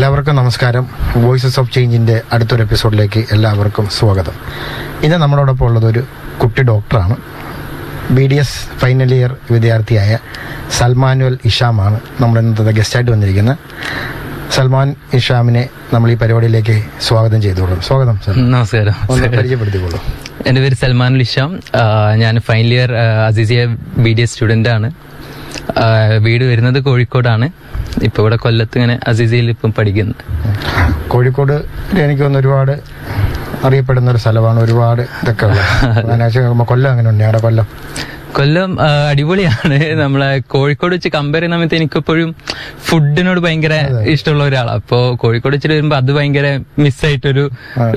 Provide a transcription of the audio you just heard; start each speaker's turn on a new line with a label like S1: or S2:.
S1: എല്ലാവർക്കും നമസ്കാരം voices of ചേഞ്ചിന്റെ അടുത്തൊരു എപ്പിസോഡിലേക്ക് എല്ലാവർക്കും സ്വാഗതം ഇന്ന് നമ്മളോടൊപ്പം ഉള്ളത് ഒരു കുട്ടി ഡോക്ടറാണ് B D S final year വിദ്യാർത്ഥിയായ സൽമാനുവൽ ഇഷാമാണ് നമ്മൾ ഇന്നത്തെ ഗസ്റ്റായിട്ട് വന്നിരിക്കുന്നത് സൽമാൻ ഇഷാമിനെ നമ്മൾ ഈ പരിപാടിയിലേക്ക് സ്വാഗതം ചെയ്തോളും സ്വാഗതം സർ
S2: നമസ്കാരം
S1: ഒന്ന് പരിചയപ്പെടുത്തിക്കോളൂ
S2: എൻ്റെ പേര് സൽമാൻ ലിഷാം ആ, ഞാൻ final year Azeezia B D S student ആണ് ആ, വീട് വരുന്നത് കോഴിക്കോടാണ് ഇപ്പോൾ ഇവിടെ കൊല്ലത്ത് ഇങ്ങനെ അസീസിയയിൽ ഇപ്പം പഠിക്കുന്നു
S1: കോഴിക്കോട് എനിക്ക് തോന്നുന്നു ഒരുപാട് അറിയപ്പെടുന്ന ഒരു സ്ഥലമാണ് ഒരുപാട് ഇതൊക്കെ ഉള്ളത് കൊല്ലം അങ്ങനെ ഉണ്ട് ഞങ്ങളുടെ കൊല്ലം
S2: കൊല്ലം ആ, അടിപൊളിയാണ് നമ്മളെ കോഴിക്കോട് വെച്ച് കമ്പയർ ചെയ്യുന്ന സമയത്ത് എനിക്കിപ്പോഴും ഫുഡിനോട് ഭയങ്കര ഇഷ്ടമുള്ള ഒരാളാണ് അപ്പോൾ കോഴിക്കോട് വെച്ചിട്ട് വരുമ്പോൾ അത് ഭയങ്കര മിസ്സായിട്ടൊരു